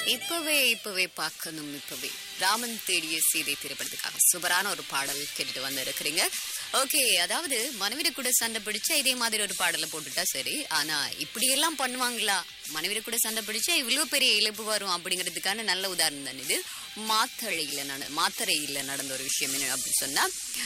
இப்பவே இப்பவே பார்க்கணும் இப்பவே ராமன் தேடிய சீதை திரைப்படத்துக்காக சூப்பரான ஒரு பாடல் கேட்டுட்டு வந்து இருக்கிறீங்க ஓகே அதாவது மனைவிட கூட சண்டை பிடிச்சா இதே மாதிரி ஒரு பாடலை போட்டுட்டா சரி ஆனா இப்படி எல்லாம் பண்ணுவாங்களா மனைவிட கூட சண்டை பிடிச்சா இவ்வளவு பெரிய இழப்பு வரும் அப்படிங்கிறதுக்கான நல்ல உதாரணம் தான் இது மாத்தளையில நட மாத்தறையில நடந்த ஒரு விஷயம் என்ன அப்படின்னு சொன்னா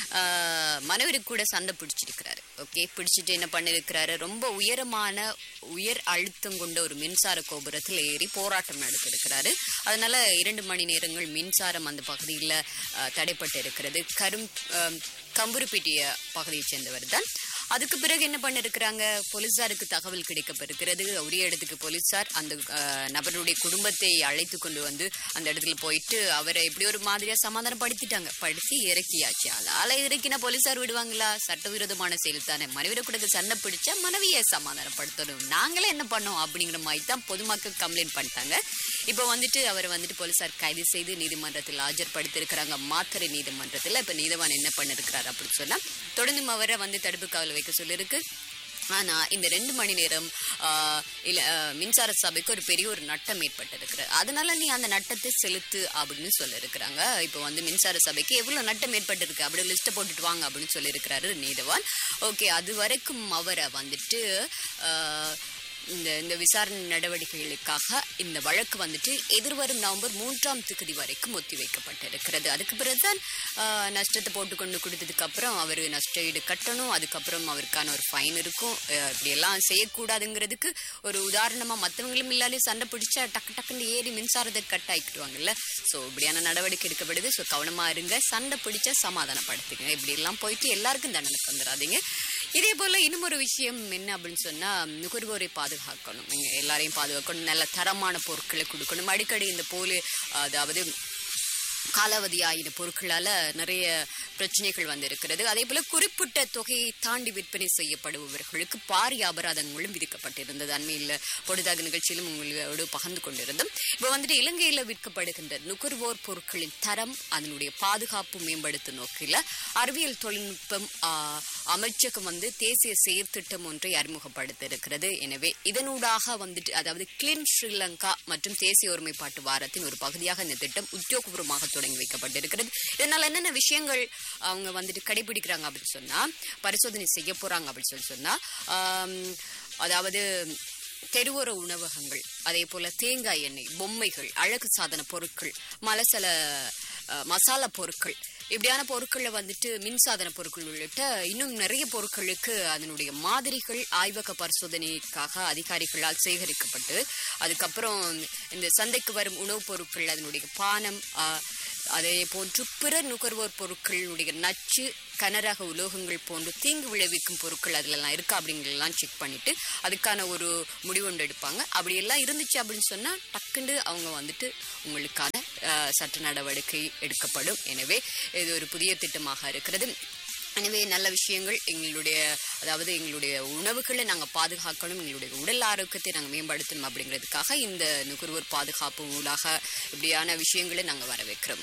ஆஹ், மனைவிட கூட சண்டை பிடிச்சிருக்கிறாரு ஓகே பிடிச்சிட்டு என்ன பண்ணிருக்கிறாரு ரொம்ப உயரமான உயர் அழுத்தம் கொண்ட ஒரு மின்சார கோபுரத்தில் ஏறி போராட்டம் நடத்திருக்கிறாரு அதனால இரண்டு மணி நேரங்கள் மின்சாரம் அந்த பகுதியில் தடைப்பட்டு இருக்கிறது கரும் ஆஹ், கம்புருப்பிட்டிய பகுதியைச் சேர்ந்தவர் தான் அதுக்கு பிறகு என்ன பண்ணிருக்கிறாங்க போலீசாருக்கு தகவல் கிடைக்கப்பெறுகிறது உரிய இடத்துக்கு போலீசார் அந்த ஆஹ், நபருடைய குடும்பத்தை அழைத்து கொண்டு வந்து அந்த இடத்துல போயிட்டு அவரை எப்படி ஒரு மாதிரியா சமாதானப்படுத்திட்டாங்க படுத்தி இறக்கியாச்சு அதால இறக்கின போலீசார் விடுவாங்களா சட்டவிரோதமான செயல் தானே மனைவிட கூட சண்டை பிடிச்சா மனைவியை சமாதானப்படுத்தணும் நாங்களே என்ன பண்ணோம் அப்படிங்கிற மாதிரி தான் பொதுமக்கள் கம்ப்ளைண்ட் பண்ணிட்டாங்க இப்போ வந்துட்டு அவரை வந்துட்டு போலீசார் கைது செய்து நீதிமன்றத்தில் ஆஜர்படுத்திருக்கிறாங்க மாத்தறை நீதிமன்றத்தில் இப்போ நீதவான் என்ன பண்ணிருக்கிறார் அப்படின்னு சொன்னா தொடர்ந்தும் அவரை வந்து தடுப்பு காவல் வைக்க சொல்லியிருக்கு ஆனா இந்த ரெண்டு மணி நேரம் ஆஹ், இல்ல ஆஹ், மின்சார சபைக்கு ஒரு பெரிய ஒரு நட்டம் ஏற்பட்டிருக்கு அதனால நீ அந்த நட்டத்தை செலுத்து அப்படின்னு சொல்லியிருக்கிறாங்க இப்போ வந்து மின்சார சபைக்கு எவ்வளவு நட்டம் ஏற்பட்டிருக்கு அப்படி லிஸ்ட்டை போட்டுட்டு வாங்க அப்படின்னு சொல்லியிருக்கிறாரு நீதவான் ஓகே அது வரைக்கும் அவரை வந்துட்டு ஆஹ், இந்த இந்த விசாரணை நடவடிக்கைகளுக்காக இந்த வழக்கு வந்துட்டு எதிர்வரும் நவம்பர் மூன்றாம் தேதி வரைக்கும் ஒத்திவைக்கப்பட்டிருக்கிறது அதுக்கு பிறகுதான் ஆஹ், நஷ்டத்தை போட்டு கொண்டு கொடுத்ததுக்கு அப்புறம் அவர் நஷ்ட ஈடு கட்டணும் அதுக்கப்புறம் அவருக்கான ஒரு ஃபைன் இருக்கும் ஆஹ், இப்படியெல்லாம் செய்யக்கூடாதுங்கிறதுக்கு ஒரு உதாரணமா மற்றவங்களும் இல்லாலே சண்டை பிடிச்சா டக்கு டக்குன்னு ஏறி மின்சாரத்தை கட் ஆக்கிடுவாங்கல்ல ஸோ இப்படியான நடவடிக்கை எடுக்கப்படுது ஸோ கவனமா இருங்க சண்டை பிடிச்சா சமாதானப்படுத்துங்க இப்படி எல்லாம் போயிட்டு எல்லாருக்கும் தண்டனை தந்துடாதீங்க இதே போல இன்னும் ஒரு விஷயம் என்ன அப்படின்னு சொன்னா நுகர்வோரை பாதுகாக்கணும் இங்க எல்லாரையும் பாதுகாக்கணும் நல்ல தரமான பொருட்களை கொடுக்கணும் அடிக்கடி இந்த போலி அதாவது காலாவதி ஆகின பொருட்களால நிறைய பிரச்சனைகள் வந்திருக்கிறது அதே போல குறிப்பிட்ட தொகையை தாண்டி விற்பனை செய்யப்படுபவர்களுக்கு பாரிய அபராதங்களும் விதிக்கப்பட்டிருந்தது அண்மையில் பொழுதாக நிகழ்ச்சியிலும் உங்களோடு பகிர்ந்து கொண்டிருந்தோம் இப்போ வந்துட்டு இலங்கையில் விற்கப்படுகின்ற நுகர்வோர் பொருட்களின் தரம் அதனுடைய பாதுகாப்பு மேம்படுத்தும் நோக்கில் அறிவியல் தொழில்நுட்பம் ஆஹ், அமைச்சகம் வந்து தேசிய செயற்திட்டம் ஒன்றை அறிமுகப்படுத்த இருக்கிறது எனவே இதனூடாக வந்துட்டு அதாவது கிளீன் ஸ்ரீலங்கா மற்றும் தேசிய ஒருமைப்பாட்டு வாரத்தின் ஒரு பகுதியாக இந்த திட்டம் உத்தியோகபூர்வமாக தொடங்கி வைக்கப்பட்டிருக்கிறது இதனால என்னென்ன விஷயங்கள் அவங்க வந்துட்டு கடைபிடிக்கிறாங்க அப்படின்னு சொன்னா பரிசோதனை செய்ய போறாங்க அப்படின்னு சொல்லி சொன்னா ஆம், அதாவது தெருவோர உணவகங்கள் அதே போல தேங்காய் எண்ணெய் பொம்மைகள் அழகு சாதன பொருட்கள் மலசல அஹ், மசாலா பொருட்கள் இப்படியான பொருட்களில் வந்துட்டு மின்சாதன பொருட்கள் உள்ளிட்ட இன்னும் நிறைய பொருட்களுக்கு அதனுடைய மாதிரிகள் ஆய்வக பரிசோதனைக்காக அதிகாரிகளால் சேகரிக்கப்பட்டு அதுக்கப்புறம் இந்த சந்தைக்கு வரும் உணவுப் பொருட்கள் அதனுடைய பானம் ஆஹ், அதே போன்று பிற நுகர்வோர் பொருட்களுடைய நச்சு கனரக உலோகங்கள் போன்று தீங்கு விளைவிக்கும் பொருட்கள் அதுலலாம் இருக்கா அப்படிங்கிறதெல்லாம் செக் பண்ணிட்டு அதுக்கான ஒரு முடிவு ஒன்று எடுப்பாங்க அப்படியெல்லாம் இருந்துச்சு அப்படின்னு சொன்னா டக்குண்டு அவங்க வந்துட்டு உங்களுக்கான அஹ், சட்ட நடவடிக்கை எடுக்கப்படும் எனவே இது ஒரு புதிய திட்டமாக இருக்கிறது எனவே நல்ல விஷயங்கள் எங்களுடைய அதாவது எங்களுடைய உணவுகளை நாங்கள் பாதுகாக்கணும் எங்களுடைய உடல் ஆரோக்கியத்தை நாங்கள் மேம்படுத்தணும் அப்படிங்கிறதுக்காக இந்த நுகர்வோர் பாதுகாப்பு ஊடாக இப்படியான விஷயங்களை நாங்கள் வரவேற்கிறோம்